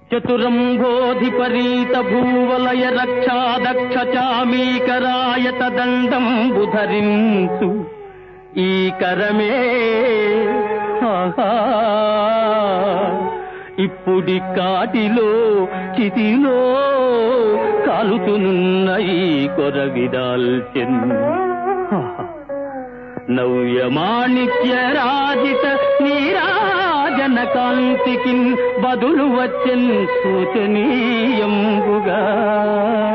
చతురంబోధిపరీత భూవలయ రక్షా దక్ష చామీకరాయత దండం బుధరించు ఈ కరమే ఆహా ఇప్పుడి కాటిలో చితిలో కాలుతునున్న ఈ కొరవిదాల్చెన్ నవ్యమాణిక్య రాజిత నీరాజన కాంతికి బదులు వచ్చెన్ సూచనీయంబుగా